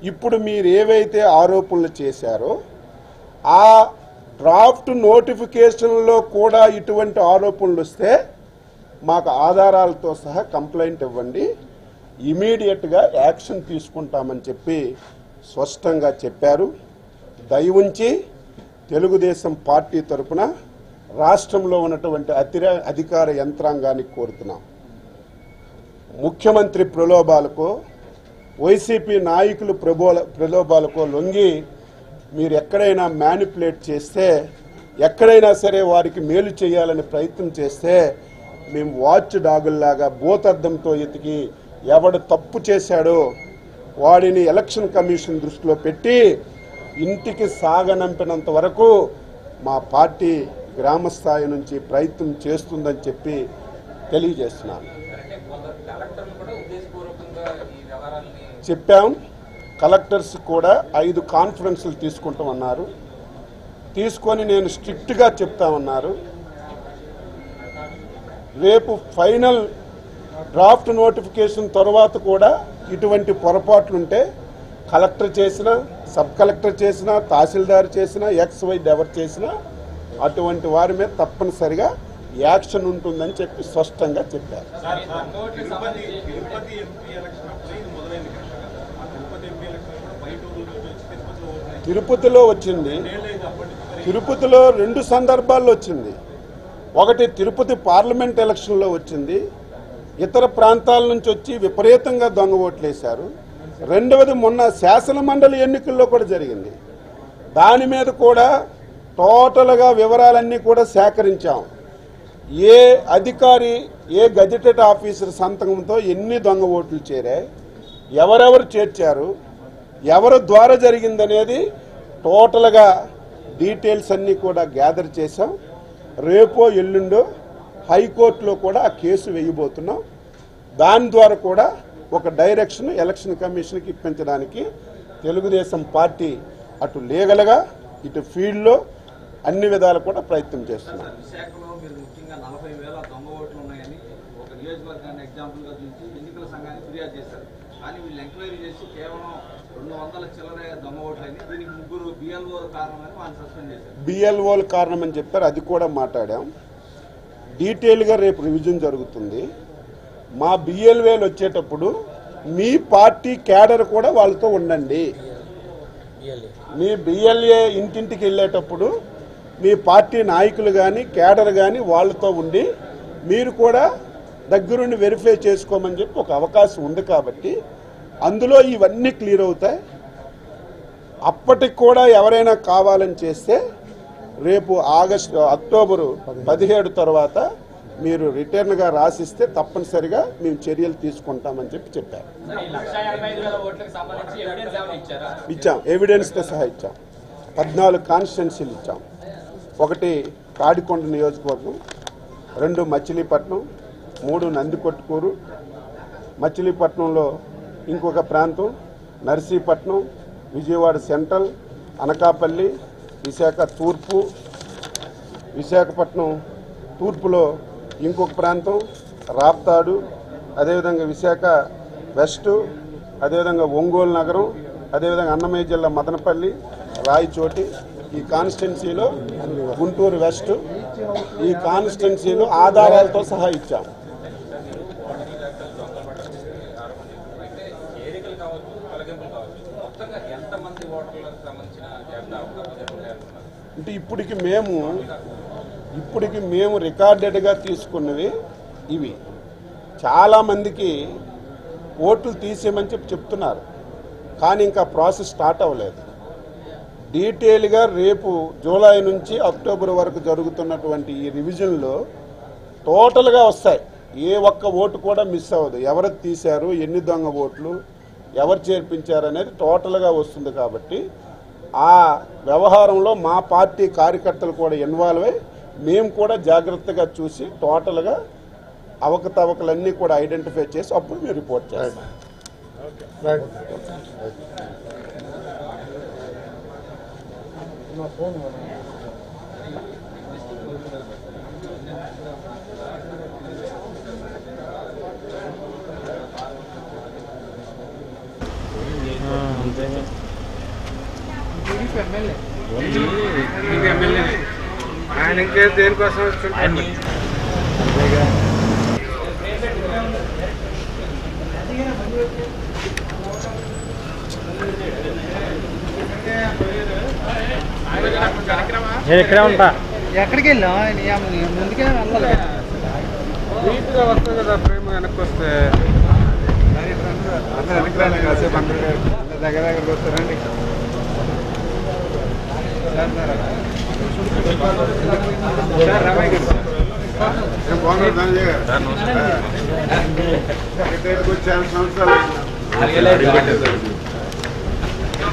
ఇప్పుడు మీరు ఏవైతే ఆరోపణలు చేశారో ఆ డ్రాఫ్ట్ నోటిఫికేషన్లో కూడా ఇటువంటి ఆరోపణలు వస్తే మాకు ఆధారాలతో సహా కంప్లైంట్ ఇవ్వండి ఇమీడియట్గా యాక్షన్ తీసుకుంటామని చెప్పి స్పష్టంగా చెప్పారు దయవుంచి తెలుగుదేశం పార్టీ తరపున రాష్ట్రంలో ఉన్నటువంటి అతిర అధికార యంత్రాంగానికి కోరుతున్నాం ముఖ్యమంత్రి ప్రలోభాలకు వైసీపీ నాయకులు ప్రబోల ప్రలోభాలకు లొంగి మీరు ఎక్కడైనా మ్యానిపులేట్ చేస్తే ఎక్కడైనా సరే వారికి మేలు చేయాలని ప్రయత్నం చేస్తే మేము వాచ్ డాగుల్లాగా భూతద్దంతో ఎతికి ఎవడు తప్పు చేశాడో వాడిని ఎలక్షన్ కమిషన్ దృష్టిలో పెట్టి ఇంటికి సాగనంపినంత వరకు మా పార్టీ గ్రామ స్థాయి నుంచి ప్రయత్నం చేస్తుందని చెప్పి తెలియజేస్తున్నాను అంటే కొందరు కలెక్టర్లు కూడా ఉద్దేశపూర్వకంగా ఈ వ్యవహారాలని చెప్పాం కలెక్టర్స్ కూడా ఐదు కాన్ఫరెన్సులు తీసుకుంటామన్నారు తీసుకొని నేను స్ట్రిక్ట్గా చెప్తామన్నారు రేపు ఫైనల్ డ్రాఫ్ట్ నోటిఫికేషన్ తర్వాత కూడా ఇటువంటి పొరపాట్లుంటే కలెక్టర్ చేసినా సబ్ కలెక్టర్ చేసినా తహసీల్దార్ చేసినా ఎక్స్ వై ఎవరు చేసినా అటువంటి వారి మీద తప్పనిసరిగా యాక్షన్ ఉంటుందని చెప్పి స్పష్టంగా చెప్పారు sir, sir, Tirupati Tirupati MP election అప్పుడే ఇది మొదలైంది కదా ఆ తిరుపతి ఎంపీ ఎలక్షన్ కూడా బయట ఊరు నుంచి వచ్చి తిరుపతిలో ఓట్లు తిరుపతిలో వచ్చింది లేదు అప్పటి నుంచి మరి తిరుపతిలో రెండు సందర్భాల్లో వచ్చింది ఒకటి తిరుపతి పార్లమెంట్ ఎలక్షన్లో వచ్చింది ఇతర ప్రాంతాల నుంచి వచ్చి విపరీతంగా దొంగ ఓట్లేశారు రెండవది మొన్న శాసన మండలి ఎన్నికల్లో కూడా జరిగింది దాని మీద కూడా టోటల్గా వివరాలన్నీ కూడా సేకరించాం ఏ అధికారి ఏ గజెటెడ్ ఆఫీసర్ సంతకంతో ఎన్ని దొంగ ఓట్లు చేరాయి ఎవరెవరు చేర్చారు ఎవరి ద్వారా జరిగిందనేది టోటల్గా డీటెయిల్స్ అన్నీ కూడా గ్యాదర్ చేశాం రేపో ఎల్లుండో హైకోర్టులో కూడా ఆ కేసు వేయబోతున్నాం దాని ద్వారా కూడా ఒక డైరెక్షన్ ఎలక్షన్ కమిషన్కి ఇప్పించడానికి తెలుగుదేశం పార్టీ అటు లీగల్గా ఇటు ఫీల్డ్లో అన్ని విధాలు కూడా ప్రయత్నం చేస్తున్నాం సార్ విశాఖలో మీరు ముఖ్యంగా నలభై వేల దొంగ ఓట్లు ఉన్నాయని ఒక నియోజకవర్గాన్ని ఎగ్జాంపుల్ గా చూసి ఎన్నికల సంఘానికి ఫిర్యాదు చేశారు కానీ వీళ్ళు ఎంక్వైరీ చేసి కేవలం రెండు వందల చిల్లర దొంగ ఓట్లని దీనికి ముగ్గురు బిఎల్ఓ కారణమని వాళ్ళని సస్పెండ్ చేశారు బిఎల్ఓల కారణం అని చెప్పారు అది కూడా మాట్లాడాం డీటెయిల్గా రేపు రివిజన్ జరుగుతుంది మా బిఎల్వేలు వచ్చేటప్పుడు మీ పార్టీ క్యాడర్ కూడా వాళ్ళతో ఉండండి మీ బిఎల్ఏ ఇంటింటికి వెళ్ళేటప్పుడు మీ పార్టీ నాయకులు కానీ క్యాడర్ కానీ వాళ్ళతో ఉండి మీరు కూడా దగ్గరుండి వెరిఫై చేసుకోమని చెప్పి ఒక అవకాశం ఉంది కాబట్టి అందులో ఇవన్నీ క్లియర్ అవుతాయి అప్పటికి కూడా ఎవరైనా కావాలని చేస్తే రేపు ఆగస్టు అక్టోబరు పదిహేడు తర్వాత మీరు రిటర్న్గా రాసిస్తే తప్పనిసరిగా మేము చర్యలు తీసుకుంటామని చెప్పి చెప్పారు ఈ లక్ష ఎనభై ఐదు వేల ఓట్లకు సంబంధించి ఎవిడెన్స్ ఏమైనా ఇచ్చారా ఇచ్చాం ఎవిడెన్స్తో సహా ఇచ్చాం పద్నాలుగు కాన్స్టిట్యున్సీలు ఇచ్చాం ఒకటి తాడికొండ నియోజకవర్గం రెండు మచిలీపట్నం మూడు నందికొట్కూరు మచిలీపట్నంలో ఇంకొక ప్రాంతం నర్సీపట్నం విజయవాడ సెంట్రల్ అనకాపల్లి విశాఖ తూర్పు విశాఖపట్నం తూర్పులో ఇంకొక ప్రాంతం రాప్తాడు అదేవిధంగా విశాఖ వెస్ట్ అదేవిధంగా ఒంగోలు నగరం అదేవిధంగా అన్నమయ్య జిల్లా మదనపల్లి రాయచోటి ఈ కాన్స్టిట్యున్సీలో గుంటూరు వెస్ట్ ఈ కాన్స్టిట్యున్సీలో ఆధారాలతో సహా ఇచ్చాం చేరికలు కావచ్చు తొలగింపులు కావచ్చు మొత్తంగా ఎంతమంది ఓటర్లకు సంబంధించిన జాబితా అవకాశం జరుగుతాయనుకున్నారు అంటే ఇప్పటికి మేము ఇప్పటికి మేము రికార్డెడ్గా తీసుకున్నవి ఇవి చాలామందికి ఓట్లు తీసేయమని చెప్పి చెప్తున్నారు కానీ ఇంకా ప్రాసెస్ స్టార్ట్ అవ్వలేదు డీటెయిల్గా రేపు జూలై నుంచి అక్టోబర్ వరకు జరుగుతున్నటువంటి ఈ రివిజన్లో టోటల్గా వస్తాయి ఏ ఒక్క ఓటు కూడా మిస్ అవ్వదు ఎవరు తీశారు ఎన్ని దొంగ ఓట్లు ఎవరు చేర్పించారు అనేది టోటల్గా వస్తుంది కాబట్టి ఆ వ్యవహారంలో మా పార్టీ కార్యకర్తలు కూడా ఇన్వాల్వ్ అయ్యి మేము కూడా జాగ్రత్తగా చూసి టోటల్గా అవకతవకలన్నీ కూడా ఐడెంటిఫై చేసి అప్పుడు మేము రిపోర్ట్ చేస్తాం ఆయన ఇంకే దేనికోసం వచ్చుంటాడు నేను ఇక్కడే ఉంటా ఎక్కడికి వెళ్ళాం ముందుకే వెళ్ళాలి నీట్గా వస్తుంది కదా ప్రేమ వెనక్కి వస్తే అందరూ వెనక్కి రండి కాసేపు అందరూ దగ్గర దగ్గరకు వస్తారండి సార్ రామయ్య గారు బాగున్నారు ధనంజయ గారు సెక్రటరీకి వచ్చి చాలా సంవత్సరాలు అయింది.